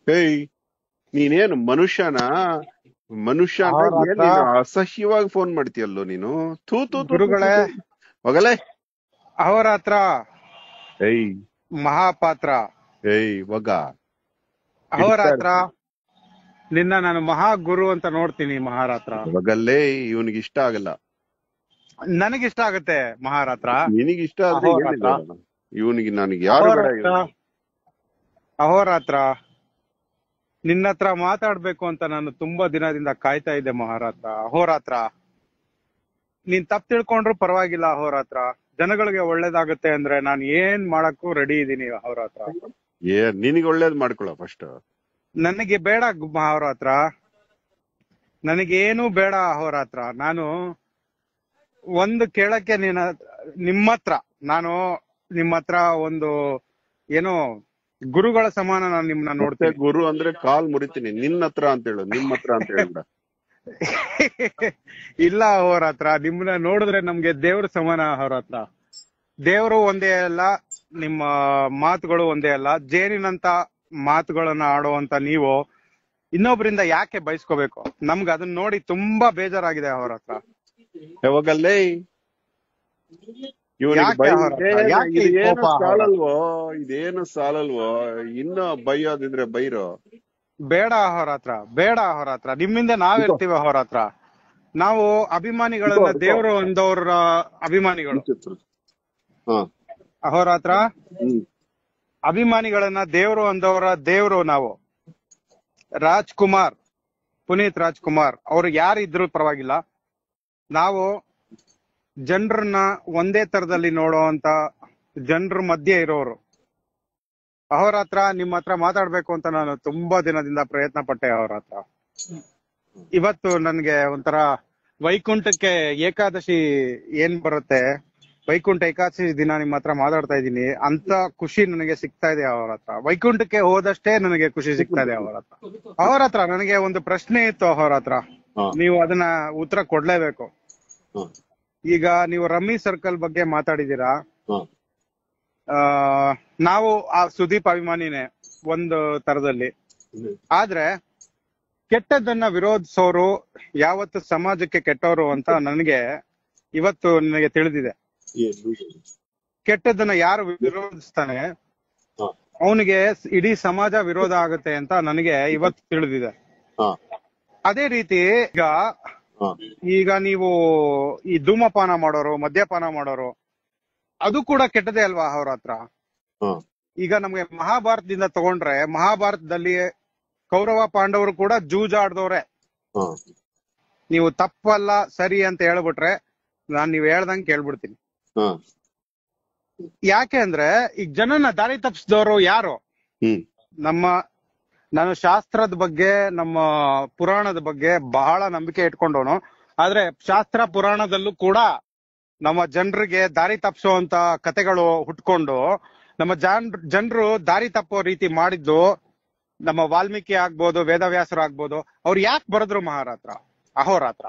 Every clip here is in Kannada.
ಹೇಯ್ ನೀನೇನು ಮನುಷ್ಯನ ಮನುಷ್ಯನ ಅವ್ರ ಏನ್ ಹತ್ರ- ನೀನು ಅಸಹ್ಯವಾಗಿ ಫೋನ್ ಮಾಡ್ತೀಯಲ್ಲೋ ನೀನು ಥೂ ಥೂ ಥೂ, ಗುರುಗಳೇ ಥೂ, ಥೂ. ಹೋಗಲೇ ಅವರ ಹತ್ರ ಏಯ್ ಮಹಾಪಾತ್ರ ಏಯ್ ಒಗ ಅವರ ಹತ್ರ ನಿನ್ನ ನಾನು ಮಹಾಗುರು ಅಂತ ನೋಡ್ತೀನಿ ಮಹಾರಾತ್ರ ಒಗಲ್ಲೇ ಇವನಿಗೆ ಇಷ್ಟ ಆಗಲ್ಲ ನನಗಿಷ್ಟ ಆಗುತ್ತೆ ಮಹಾರಾತ್ರ ನಿನಗೆ ಇಷ್ಟ ಆದ್ರೆ ಅಹೋರಾತ್ರ. ಇವನಿಗೆ ನನಗೆ ಯಾರು ಬೇಡ ಅಹೋರಾತ್ರ ಅಹೋರಾತ್ರ ನಿನ್ನ ಹತ್ರ ಮಾತಾಡ್ಬೇಕು ಅಂತ ನಾನು ತುಂಬಾ ದಿನದಿಂದ ಕಾಯ್ತಾ ಇದ್ದೆ ಮಹಾರಾತ್ರ ಅಹೋರಾತ್ರ ನೀನ್ ತಪ್ಪು ತಿಳ್ಕೊಂಡ್ರು ಪರವಾಗಿಲ್ಲ ಅಹೋರಾತ್ರ ಜನಗಳಿಗೆ ಒಳ್ಳೇದಾಗುತ್ತೆ ಅಂದ್ರೆ ನಾನು ಏನ್ ಮಾಡಕ್ಕೂ ರೆಡಿ ಇದೀನಿ ಅಹೋರಾತ್ರ ಏ ನಿನಗೆ ಒಳ್ಳೇದ್ ಮಾಡ್ಕೊಳ ಫಸ್ಟ್ ನನಗೆ ಬೇಡ ಅಹೋರಾತ್ರ ನನಗೇನು ಬೇಡ ಅಹೋರಾತ್ರ ನಾನು ಒಂದು ಕೇಳಕ್ಕೆ ನೀನ ನಿಮ್ಮ ಹತ್ರ ನಾನು ನಿಮ್ಮ ಹತ್ರ ಒಂದು ಏನೋ ಗುರುಗಳ ಸಮಾನ ನಾನು ನಿಮ್ನ ಮತ್ತೆ ನೋಡ್ತೇನೆ ಗುರು ಅಂದ್ರೆ ಕಾಲ್ ಮುರಿತೀನಿ ನಿನ್ನ ಹತ್ರ ಅಂತ ಹೇಳು ನಿಮ್ಮ ಹತ್ರ ಅಂತ ಹೇಳ್ಬೇಡ ಇಲ್ಲ ಅವ್ರ ಹತ್ರ ನಿಮ್ನ ನೋಡಿದ್ರೆ ನಮ್ಗೆ ದೇವ್ರ ಸಮಾನ ಅವ್ರ ಹತ್ರ ದೇವ್ರು ಒಂದೇ ಅಲ್ಲ ನಿಮ್ಮ ಮಾತುಗಳು ಒಂದೇ ಅಲ್ಲ ಜೇನಿನಂತ ಮಾತುಗಳನ್ನ ಆಡುವಂತ ನೀವು ಇನ್ನೊಬ್ರಿಂದ ಯಾಕೆ ಬಯಸ್ಕೋಬೇಕು ನಮ್ಗೆ ಅದನ್ನ ನೋಡಿ ತುಂಬಾ ಬೇಜಾರಾಗಿದೆ ಅವ್ರ ಹತ್ರ ಯಾವಾಗಲ್ಲೇ ಇವನಿಗೆ ಯಾಕೆ ಬೈ ಅವ್ರ ಹತ್ರ? ಏನ್- ಯಾಕೆ ಈ ಇದೇನು ಕೋಪ ಅವ್ರ ಹತ್ರ? ಸಾಲಲ್ವೋ ಇದೇನು ಸಾಲಲ್ವೋ ಇನ್ನ ಬೈಯೋದಿದ್ರೆ ಬೈರೋ ಬೇಡ ಅವ್ರ ಹತ್ರ ಬೇಡ ಅವ್ರ ಹತ್ರ ನಿಮ್ಮಿಂದ ನಾವಿರ್ತೀವಿ ಅವ್ರ ಹತ್ರ ನಾವು ಅಭಿಮಾನಿಗಳನ್ನ ಇಕೋ, ಇಕೋ. ದೇವ್ರು ಒಂದವ್ರ ಅಭಿಮಾನಿಗಳು ಹಾ ಅವ್ರ ಹತ್ರ ಹ್ಮ್ ಅಭಿಮಾನಿಗಳನ್ನ ದೇವ್ರು ಅಂದವರ ದೇವ್ರು ನಾವು ರಾಜ್ಕುಮಾರ್ ಪುನೀತ್ ರಾಜ್ಕುಮಾರ್ ಅವ್ರು ಯಾರಿದ್ರು ಪರವಾಗಿಲ್ಲ ನಾವು ಜನರನ್ನ ಒಂದೇ ತರದಲ್ಲಿ ನೋಡುವಂತ ಜನರ ಮಧ್ಯೆ ಇರೋರು ಅವ್ರ ಹತ್ರ ನಿಮ್ಮ ಹತ್ರ ಮಾತಾಡ್ಬೇಕು ಅಂತ ನಾನು ತುಂಬಾ ದಿನದಿಂದ ಪ್ರಯತ್ನ ಪಟ್ಟೆ ಅವ್ರ ಹತ್ರ ಇವತ್ತು ನನ್ಗೆ ಒಂಥರ ವೈಕುಂಠಕ್ಕೆ ಏಕಾದಶಿ ಏನ್ ಬರುತ್ತೆ ವೈಕುಂಠ ಏಕಾದಶಿ ದಿನ ನಿಮ್ಮ ಹತ್ರ ಮಾತಾಡ್ತಾ ಇದ್ದೀನಿ ಅಂತ ಖುಷಿ ನನಗೆ ಸಿಗ್ತಾ ಇದೆ ಅವ್ರ ಹತ್ರ ವೈಕುಂಠಕ್ಕೆ ಹೋದಷ್ಟೇ ನನಗೆ ಖುಷಿ ಸಿಗ್ತಾ ಇದೆ ಅವ್ರ ಹತ್ರ ಅವ್ರ ಹತ್ರ ನನಗೆ ಒಂದು ಪ್ರಶ್ನೆ ಇತ್ತು ಅವ್ರ ಹತ್ರ ಹಾ ನೀವು ಅದನ್ನ ಉತ್ತರ ಕೊಡ್ಲೇಬೇಕು ಹಾ ಈಗ ನೀವು ರಮ್ಮಿ ಸರ್ಕಲ್ ಬಗ್ಗೆ ಮಾತಾಡಿದೀರಾ ಹಾ ಆ ನಾವು ಆ ಸುದೀಪ್ ಅಭಿಮಾನಿನೇ ಒಂದು ತರದಲ್ಲಿ ಹ್ಮ್. ಆದ್ರೆ ಕೆಟ್ಟದ್ದನ್ನ ವಿರೋಧಿಸೋರು ಯಾವತ್ತು ಸಮಾಜಕ್ಕೆ ಕೆಟ್ಟವರು ಅಂತ ನನಗೆ ಇವತ್ತು ನನಗೆ ತಿಳಿದಿದೆ ಏನು? ಕೆಟ್ಟದ್ದನ್ನ ಯಾರು ವಿರೋಧಿಸ್ತಾನೆ ಹಾ ಅವನಿಗೆ ಇಡೀ ಸಮಾಜ ವಿರೋಧ ಆಗುತ್ತೆ ಅಂತ ನನಗೆ ಇವತ್ತು ತಿಳಿದಿದೆ ಹಾ ಅದೇ ರೀತಿ ಈಗ ಹಾ ಈಗ ನೀವು ಈ ಧೂಮಪಾನ ಮಾಡೋರು ಮದ್ಯಪಾನ ಮಾಡೋರು ಅದು ಕೂಡ ಕೆಟ್ಟದೇ ಅಲ್ವಾ ಅವ್ರ ಹತ್ರ ಹಾ ಈಗ ನಮ್ಗೆ ಮಹಾಭಾರತದಿಂದ ತಗೊಂಡ್ರೆ ಮಹಾಭಾರತದಲ್ಲಿ ಕೌರವ ಪಾಂಡವರು ಕೂಡ ಜೂಜಾಡ್ದವ್ರೆ ಹಾ ನೀವು ತಪ್ಪಲ್ಲ ಸರಿ ಅಂತ ಹೇಳ್ಬಿಟ್ರೆ ನಾನ್ ನೀವ್ ಹೇಳ್ದಂಗ್ ಕೇಳ್ಬಿಡ್ತೀನಿ ಹಾ ಯಾಕೆ ಅಂದ್ರೆ ಈಗ ಜನನ ದಾರಿ ತಪ್ಪಿಸಿದವರು ಯಾರು ಹ್ಮ್ ನಮ್ಮ ನಾನು ಶಾಸ್ತ್ರದ ಬಗ್ಗೆ ನಮ್ಮ ಪುರಾಣದ ಬಗ್ಗೆ ಬಹಳ ನಂಬಿಕೆ ಇಟ್ಕೊಂಡವನು ಆದ್ರೆ ಶಾಸ್ತ್ರ ಪುರಾಣದಲ್ಲೂ ಕೂಡ ನಮ್ಮ ಜನರಿಗೆ ದಾರಿ ತಪ್ಪಿಸುವಂತ ಕತೆಗಳು ಹುಟ್ಕೊಂಡು ನಮ್ಮ ಜನ್ ಜನರು ದಾರಿ ತಪ್ಪೋ ರೀತಿ ಮಾಡಿದ್ದು ನಮ್ಮ ವಾಲ್ಮೀಕಿ ಆಗ್ಬೋದು ವೇದವ್ಯಾಸರು ಆಗ್ಬೋದು ಅವ್ರು ಯಾಕೆ ಬರೆದ್ರು ಮಹಾರಾತ್ರ ಅಹೋರಾತ್ರ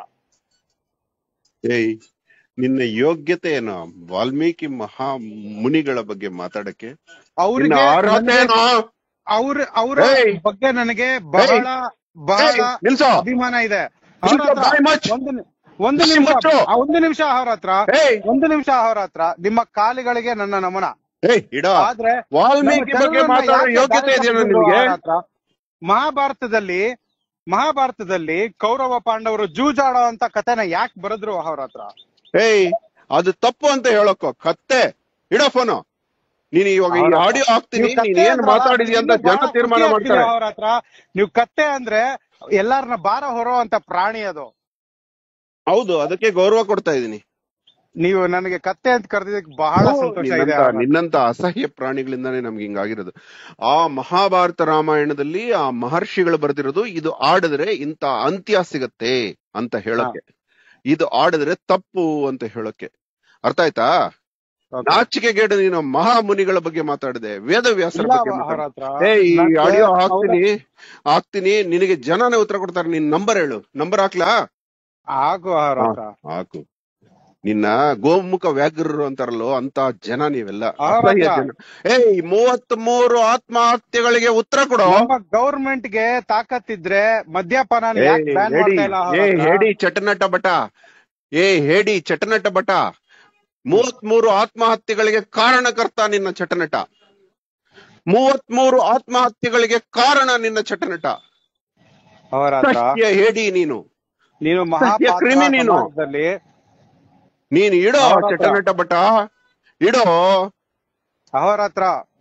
ಏಯ್ ನಿನ್ನ ಯೋಗ್ಯತೆ ಏನು ವಾಲ್ಮೀಕಿ ಮಹಾ ಮುನಿಗಳ ಬಗ್ಗೆ ಮಾತಾಡಕ್ಕೆ ನಿನ್ನ ಅವ್ರಿಗೆ ಅರ್ಹತೆ ನನಗೆ- ಏನು ಅವ್ರ ಅವ್ರ ಏಯ್! ಬಗ್ಗೆ ನನಗೆ ಬಹಳ ಬಹಳ ಏಯ್, ನಿಲ್ಸು ಅಭಿಮಾನ ಇದೆ ಅವ್ರ ನಿಲ್ಸು, ಹತ್ರ ಬಾಯಿ ಮುಚ್ಚು. ಒಂದು ನಿ- ಒಂದು ಮುಚ್ಚು, ನಿಮಿಷ ಮುಚ್ಚು. ಆ, ಒಂದು ನಿಮಿಷ ಅವ್ರ ಹತ್ರ ಏಯ್ ಒಂದು ನಿಮಿಷ ಅವ್ರ ಹತ್ರ ನಿಮ್ಮ ಕಾಲಿಗಳಿಗೆ ನನ್ನ ನಮನ ಏಯ್ ಇಡ ಆದ್ರೆ ವಾಲ್ಮೀಕಿ ನಮ್ಮ ಬಗ್ಗೆ ಜನರನ್ನ ಮಾತಾಡೋ ಯಾಕೆ ಯೋಗ್ಯತೆ ದಾರಿ ಇದೆಯೇನೋ ತಪ್ಪಿಸಿದ್ರು ನಿಮ್ಗೆ ಅವ್ರ ಹತ್ರ? ಮಹಾಭಾರತದಲ್ಲಿ ಮಹಾಭಾರತದಲ್ಲಿ ಕೌರವ ಪಾಂಡವರು ಜೂಜಾಡೋ ಅಂತ ಕಥೆನ ಯಾಕೆ ಬರೆದ್ರು ಅವ್ರ ಹತ್ರ ಏಯ್ ಅದು ತಪ್ಪು ಅಂತ ಹೇಳಕ್ಕೋ ಕತ್ತೆ ಇಡ ಫೋನು ನೀನ್ ಇವಾಗ ಈ ಅವ್ರ- ಆಡಿಯೋ ಹಾಕ್ತೀನಿ ನೀವು ಕತ್ತೆ ನೀನ್ ಏನ್ ಅಂದ್ರಲ್ಲ, ಮಾತಾಡಿದ್ಯಾ ಅಂತ ನಿಮ್ಗೆ ಜನ ಬಹಳ ತೀರ್ಮಾನ ಖುಷಿ ಆಗ್ತಿದೆ ಮಾಡ್ತಾರೆ ಅವ್ರ ಹತ್ರ ನೀವು ಕತ್ತೆ ಅಂದ್ರೆ ಎಲ್ಲಾರನ್ನ ಭಾರ ಹೊರೋ ಅಂತ ಪ್ರಾಣಿ ಅದು ಹೌದು ಅದಕ್ಕೆ ಗೌರವ ಕೊಡ್ತಾ ಇದೀನಿ ನೀವು ನನಗೆ ಕತ್ತೆ ಅಂತ ಕರೆದಿದ್ದಕ್ಕೆ ಬಹಳ ಸಂತೋಷ ಇದೆ ನಿನ್ನಂತ ಅವ್ರ ಹತ್ರ. ನಿನ್ನಂತ ಅಸಹ್ಯ ಪ್ರಾಣಿಗಳಿಂದಾನೇ ನಮ್ಗೆ ಹಿಂಗಾಗಿರೋದು ಆ ಮಹಾಭಾರತ ರಾಮಾಯಣದಲ್ಲಿ ಆ ಮಹರ್ಷಿಗಳು ಬರೆದಿರೋದು ಇದು ಆಡಿದ್ರೆ ಇಂತ ಅಂತ್ಯ ಸಿಗತ್ತೆ ಅಂತ ಹೇಳಕ್ಕೆ ಇದು ಆಡಿದ್ರೆ ತಪ್ಪು ಅಂತ ಹೇಳಕ್ಕೆ ಅರ್ಥ ಆಯ್ತಾ Okay. ನಾಚಿಕೆಗೇಡು ನೀನು ಮಹಾಮುನಿಗಳ ಬಗ್ಗೆ ಮಾತಾಡಿದೆ ವೇದವ್ಯಾಸರ ಇಲ್ಲ ಬಗ್ಗೆ ಅವ್ರ ಮಾತಾಡಿದೆ ಹತ್ರ. ಏ ಈ ನನ್ಗೆ ಆಡಿಯೋ ಅವ್ರ- ಹಾಕ್ತೀನಿ ಹಾಕ್ತೀನಿ ನಿನಗೆ ಜನನೇ ಉತ್ತರ ಕೊಡ್ತಾರೆ ನಿನ್ ನಂಬರ್ ಹೇಳು ನಂಬರ್ ಹಾಕ್ಲಾ ಆಗು ಅವ್ರ ಹತ್ರ ಹಾಕು ನಿನ್ನ ಗೋಮುಖ ವ್ಯಾಘ್ರರು ಅಂತಾರಲ್ಲೋ ಅಂತ ಜನ ನೀವೆಲ್ಲ ಹೌದಾ? ಅಸಹ್ಯ ಜನ ಏಯ್ ಮೂವತ್ತ್ ಮೂರು ಆತ್ಮಹತ್ಯೆಗಳಿಗೆ ಉತ್ತರ ಕೊಡು ನಮ್ಮ ಗೌರ್ಮೆಂಟ್ ಗೆ ತಾಕತ್ತಿದ್ರೆ ಮದ್ಯಪಾನ ಏ ಯಾಕೆ ಬ್ಯಾನ್ ಹೇಡಿ ಮಾಡ್ತಾ ಇಲ್ಲ ಅವ್ರ ಏ ಹತ್ರ? ಹೇಡಿ ಚಟನಟ ಬಟ ಏ ಹೇಡಿ ಚಟನಟ ಬಟ ಮೂವತ್ತ್ ಮೂರು ಆತ್ಮಹತ್ಯೆಗಳಿಗೆ ಕಾರಣಕರ್ತ ನಿನ್ನ ಚಟನಟ ಮೂವತ್ತ್ ಮೂರು ಆತ್ಮಹತ್ಯೆಗಳಿಗೆ ಕಾರಣ ನಿನ್ನ ಚಟನಟ ಅವ್ರ ಹತ್ರ ಸತ್ಯ ಹೇಡಿ ನೀನು ನೀನು ಸತ್ಯ ಮಹಾಪಾತ್ರ ಕ್ರಿಮಿ ನೀನು. ಸಮಾಜದಲ್ಲಿ ನೀನ್ ಇಡೋ ಅವ್ರ ಹತ್ರ. ಚಟನಟ ಬಟ ಇಡೋ ಅವ್ರ ಹತ್ರ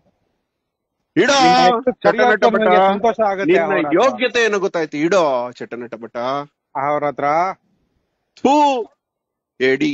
ಇಡೋ ನಿನ್ನ ಹೆಸರು ಚಟನಟ ಕರೆಯೋಕೆ ಬಟ ನನಗೆ ಸಂತೋಷ ಆಗುತ್ತೆ ನಿನ್ನ ಅವ್ರ ಹತ್ರ. ಯೋಗ್ಯತೆ ಏನು ಗೊತ್ತಾಯ್ತು ಇಡೋ ಚಟನಟ ಬಟ ಅವ್ರ ಹತ್ರ ಥೂ ಹೇಡಿ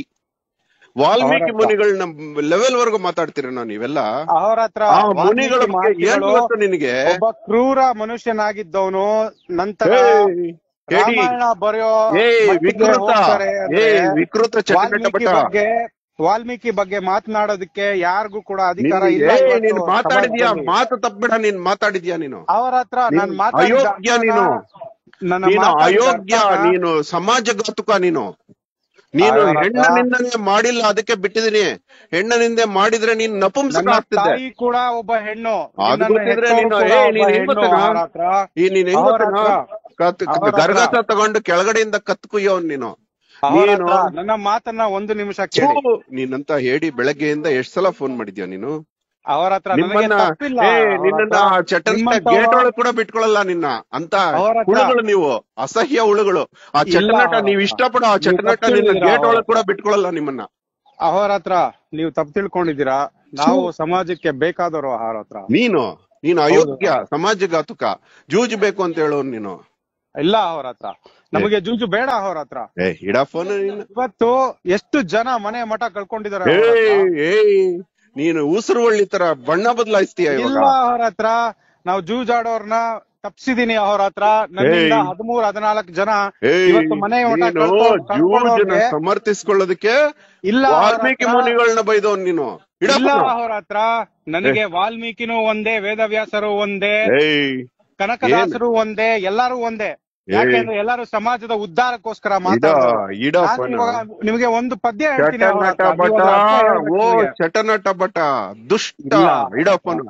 ವಾಲ್ಮೀಕಿ ಹತ್ರ. ಮುನಿಗಳನ್ನ ಲೆವೆಲ್ ವರ್ಗು ಮಾತಾಡ್ತೀರ ನಾವು ನೀವೆಲ್ಲ ಅವ್ರ ಹತ್ರ ಆ ವಾಲ್ಮೀಕಿ ಮುನಿಗಳ ಬಗ್ಗೆ ಏನ್ ಮಹರ್ಷಿಗಳು ಗೊತ್ತು ನಿನಗೆ ಒಬ್ಬ ಕ್ರೂರ ಮನುಷ್ಯನಾಗಿದ್ದವನು ನಂತರ ಏಯ್, ಹೇಡಿ ರಾಮಾಯಣ ಬರೆಯೋ ಏ ಮಟ್ಟಿಗೆ ವಿಕೃತ ಹೋಗ್ತಾರೆ ಏ ಅಂದ್ರೆ ವಿಕೃತ ಚಟನಟ ವಾಲ್ಮೀಕಿ ಬಟ ಬಗ್ಗೆ ವಾಲ್ಮೀಕಿ ಬಗ್ಗೆ ಮಾತನಾಡೋದಕ್ಕೆ ಯಾರಿಗೂ ಕೂಡ ಅಧಿಕಾರ ಇಲ್ಲ ನಿನ್ಗೆ- ಇವತ್ತು ನೀನ್ ಮಾತಾಡಿದ್ಯಾ ಸಮಾಜದಲ್ಲಿ. ಮಾತು ತಪ್ಪಿಡ ನೀನ್ ಮಾತಾಡಿದ್ಯಾ ನೀನು ಅವ್ರ ಹತ್ರ ನಾನು ನೀನ್ ಮಾತಾಡಿದ ಅಯೋಗ್ಯ ಅರ್ಥನ- ನೀನು ನನ್ನ ನೀನು ಮಾತಾಡಿದ ಅಯೋಗ್ಯ ಅರ್ಥನ ನೀನು ಸಮಾಜಘಾತುಕ ನೀನು ನೀನು ಅವ್ರ ಹತ್ರ- ಹೆಣ್ಣ ನಿಂದನೆ ಮಾಡಿಲ್ಲ ಅದಕ್ಕೆ ಬಿಟ್ಟಿದೀನಿ ಹೆಣ್ಣ ನಿಂದೆ ಮಾಡಿದ್ರೆ ನೀನ್ ನಪುಂಸಕ ನನ್ನ ಆಗ್ತಿದ್ದೆ ತಾಯಿ ಕೂಡ ಒಬ್ಬ ಹೆಣ್ಣು ಅದು ನಿನ್ನನ್ನ ಗೊತ್ತಿದ್ರೆ ಹೆತ್ತೋರು ನೀನು- ಕೂಡ ಏ, ಒಬ್ಬ ನೀನ್ ಹೆಂಗ್ ಹೆಣ್ಣು ಗೊತ್ತೇನಾ? ಅವ್ರ ಹತ್ರ ಈ ನೀನ್ ಹೆಂಗ್ ಅವ್ರ ಗೊತ್ತೇನಾ? ಕತ್- ಅವ್ರ ಹತ್ರ. ಗರ್ಗಸ ತಗೊಂಡು ಕೆಳಗಡೆಯಿಂದ ಕತ್ ಕುಯ್ಯೋನ್ ನೀನು ಅವ್ರ ನೀನು ಹತ್ರ ನನ್ನ ಮಾತನ್ನ ಒಂದು ನಿಮಿಷ ಛೂ, ಕೇಳಿ ನೀನಂತ ಹೇಳಿ ಬೆಳಗ್ಗೆಯಿಂದ ಎಷ್ಟ್ ಸಲ ಫೋನ್ ಮಾಡಿದ್ಯಾ ನೀನು ಅವ್ರ ಹತ್ರ ನನಗೆ ನಿಮ್ಮನ್ನ ತಪ್ಪಿಲ್ಲ ಏ ಅವ್ರ ನಿನ್ನನ್ನ ಹತ್ರ. ಚಟಂತ ನಿಮ್ಮಂಥವ್ರ- ಗೇಟ್ ಒಳಗ್ ಕೂಡ ಬಿಟ್ಕೊಳಲ್ಲ ನಿನ್ನ ಅಂತ ಅವ್ರ ಹತ್ರ- ಹುಳುಗಳು ನೀವು ಅಸಹ್ಯ ಹುಳುಗಳು ಆ ಇಲ್ಲ ಚಟನಟ ಅವ್ರ ನೀವ್ ಹತ್ರ. ಇಷ್ಟಪಡೋ ಆ ನೀವು ಚಟನಟ ತಪ್ಪು ನಿನ್ನ ಹೇಳಿದ್ದೀರಾ ಗೇಟ್ ಅವ್ರ ಒಳಗ್ ಕೂಡ ಬಿಟ್ಕೊಳಲ್ಲ ನಿಮ್ಮನ್ನ ಅವ್ರ ಹತ್ರ ನೀವು ತಪ್ಪು ತಿಳ್ಕೊಂಡಿದ್ದೀರಾ ನಾವು ಸಮಾಜಕ್ಕೆ ಬೇಕಾದವರು ಅವ್ರ ಹತ್ರ ನೀನು ನೀನು ಅಯೋಗ್ಯ ಸಮಾಜಘಾತುಕ ಜೂಜಬೇಕು ಅಂತ ಹೇಳೋನ್ ನೀನು ಇಲ್ಲ ಅವ್ರ ಹತ್ರ ನಮಗೆ ಜೂಜು ಬೇಡ ಅವ್ರ ಹತ್ರ ಏ ಇಡ ಫೋನ್ ನೀನು ಇವತ್ತು ಎಷ್ಟು ಜನ ಮನೆ ಮಠ ಕಳ್ಕೊಂಡಿದ್ದಾರೆ ಏ ಅವ್ರ ಹತ್ರ. ಏಯ್ ನೀನು ಉಸಿರು ಒಳ್ಳಿ ತರ ಬಣ್ಣ ಬದಲಾಯಿಸ್ತೀಯ ಇಲ್ಲ ಇವಾಗ ಅವ್ರ ಹತ್ರ ನಾವು ಜೂಜಾಡೋರ್ನ ತಪ್ಸಿದೀನಿ ಅವ್ರ ಹತ್ರ ನನ್ನಿಂದ ಏಯ್. ಹದಿಮೂರ್ ಹದಿನಾಲ್ಕು ಜನ ಏಯ್ ಇವತ್ತು ಮನೆ ಊಟ ನೀನು ಕಳ್ಕೊ- ಜೂಜನ ಕಳ್ಕೊಂಡವ್ರಿಗೆ ಸಮರ್ಥಿಸ್ಕೊಳ್ಳೋದಕ್ಕೆ ಇಲ್ಲ ಅವ್ರ ವಾಲ್ಮೀಕಿ ಹತ್ರ- ಮುನಿಗಳನ್ನ ಬೈದವನ್ ನೀನು ಇಡ ಇಲ್ಲ phone. ಅವ್ರ ಹತ್ರ ನನಗೆ ವಾಲ್ಮೀಕಿನೂ ಒಂದೇ ವೇದವ್ಯಾಸರು ಒಂದೇ ಏಯ್ ಕನಕದಾಸರು ಒಂದೇ ಎಲ್ಲಾರು ಒಂದೇ ಯಾಕೆಂದ್ರೆ ಎಲ್ಲಾರು ಸಮಾಜದ ಉದ್ಧಾರಕ್ಕೋಸ್ಕರ ಇಡ ಮಾತಾಡೋರು ಇಡ ನಾನು ಫೋನ್. ಇವಾಗ ನಿಮಗೆ ಒಂದು ಪದ್ಯ ಹೇಳ್ತೀನಿ ಅವ್ರ ಚಟನಟ ಹತ್ರ. ಬಟ ನೀವು ಅದನ್ನ ಅರ್ಥ ಹೇಳ್ಬೇಕು ಓ ನಿಮಗೆ. ಚಟನಟ ಬಟ ದುಷ್ಟ ಇಲ್ಲ. ಇಡಪ್ಪನು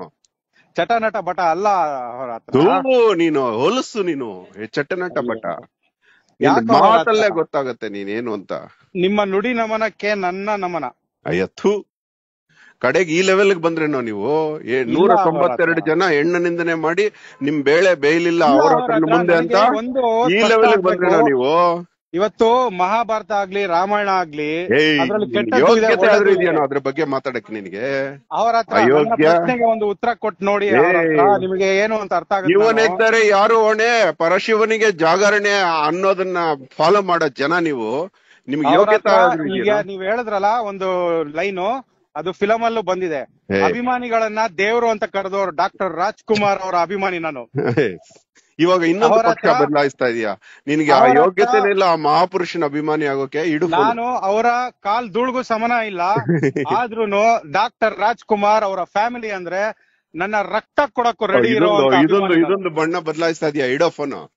ಚಟನಟ ಬಟ ಅಲ್ಲ ಅವ್ರ ಹತ್ರ ತೂ ನೀನು ಹೊಲಸು ನೀನು ಏ ಚಟನಟ ಬಟ ನಿನ್ ಯಾಕೆ ಅವ್ರ ಹತ್ರ? ಮಾತಲ್ಲೇ ಗೊತ್ತಾಗತ್ತೆ ನೀನೇನು ಅಂತ ನಿಮ್ಮ ನುಡಿ ನಮನಕ್ಕೆ ನನ್ನ ನಮನ ಅಯ್ಯ ಥೂ ಕಡೆಗೆ ಈ ಲೆವೆಲ್ ಬಂದ್ರೇನೋ ನೀವು ಏ ಇಲ್ಲ ನೂರ ಅವ್ರ ತೊಂಬತ್ತೆರಡು ಹತ್ರ. ಜನ ಹೆಣ್ಣ ನಿಂದನೆ ಮಾಡಿ ನಿಮ್ ಬೇಳೆ ಬೇಯಲಿಲ್ಲ ಇಲ್ಲ ಅವರ ಅವ್ರ ಕಣ್ಣು ಹತ್ರ ಮುಂದೆ ಅಂತ ನನಗೆ ಒಂದು ಈ ಸ್ಪಷ್ಟ ಲೆವೆಲ್ ಆಗ್ಬೇಕು. ಬಂದ್ರೇನೋ ನೀವು ಇವತ್ತು ಮಹಾಭಾರತ ಆಗ್ಲಿ ರಾಮಾಯಣ ಆಗ್ಲಿ ಏಯ್ ಅದ್ರಲ್ಲಿ ನಿನ್ ಕೆಟ್ಟದ್ದು ಇದೆ, ಯೋಗ್ಯತೆ ಆದ್ರೂ ಒಳ್ಳೆದ್ದು ಇದೆ. ಇದೆಯೇನೋ ಅದ್ರ ಬಗ್ಗೆ ಮಾತಾಡಕ್ ನಿನಗೆ ಅವ್ರ ಹತ್ರ ನನ್ನ ಅಯೋಗ್ಯ. ಪ್ರಶ್ನೆಗೆ ಒಂದು ಉತ್ತರ ಕೊಟ್ಟು ನೋಡಿ ಅವ್ರ ಹತ್ರ ಏಯ್. ನಿಮಗೆ ಏನು ಅಂತ ಅರ್ಥ ಆಗುತ್ತೆ ನಾನು. ಇವನೆದ್ದರೆ ಯಾರು ಹೊಣೆ ಪರಶಿವನಿಗೆ ಜಾಗರಣೆ ಅನ್ನೋದನ್ನ ಫಾಲೋ ಮಾಡೋ ಜನ ನೀವು ನಿಮ್ಗೆ ಅವ್ರ ಯೋಗ್ಯತೆ ಹತ್ರ ಆದ್ರೂ ಈಗ ಇದೆಯೇನೋ? ನೀವ್ ಹೇಳಿದ್ರಲ್ಲ ಒಂದು ಲೈನು ಅದು ಫಿಲಂ ಅಲ್ಲೂ ಬಂದಿದೆ ಏ. ಅಭಿಮಾನಿಗಳನ್ನ ದೇವರು ಅಂತ ಕರೆದವರು ಡಾಕ್ಟರ್ ರಾಜ್ಕುಮಾರ್ ಅವರ ಅಭಿಮಾನಿ ನಾನು ಇವಾಗ ಇನ್ನೊಂದು ಅವರ ಪಕ್ಷ ಹತ್ರ- ಬದಲಾಯಿಸ್ತಾ ಇದೀಯಾ ನಿನ್ಗೆ ಆ ಅವರ ಹತ್ರ- ಯೋಗ್ಯತೆನೇ ಇಲ್ಲ ಆ ಮಹಾಪುರುಷನ ಅಭಿಮಾನಿ ಆಗೋಕೆ ಇಡು phone. ನಾನು ಅವರ ಕಾಲ್ ಧೂಳ್ಗೂ ಸಮನ ಇಲ್ಲ ಆದ್ರೂನು ಡಾಕ್ಟರ್ ರಾಜ್ಕುಮಾರ್ ಅವರ ಫ್ಯಾಮಿಲಿ ಅಂದ್ರೆ ನನ್ನ ರಕ್ತ ಕೊಡಕ್ಕೂ ರೆಡಿ ಇರೋ ಇದೊಂದು ಇದೊಂದು ಇದೊಂದು ಬಣ್ಣ ಬದಲಾಯಿಸ್ತಾ ಇದೀಯಾ ಇಡೋ ಫೋನ್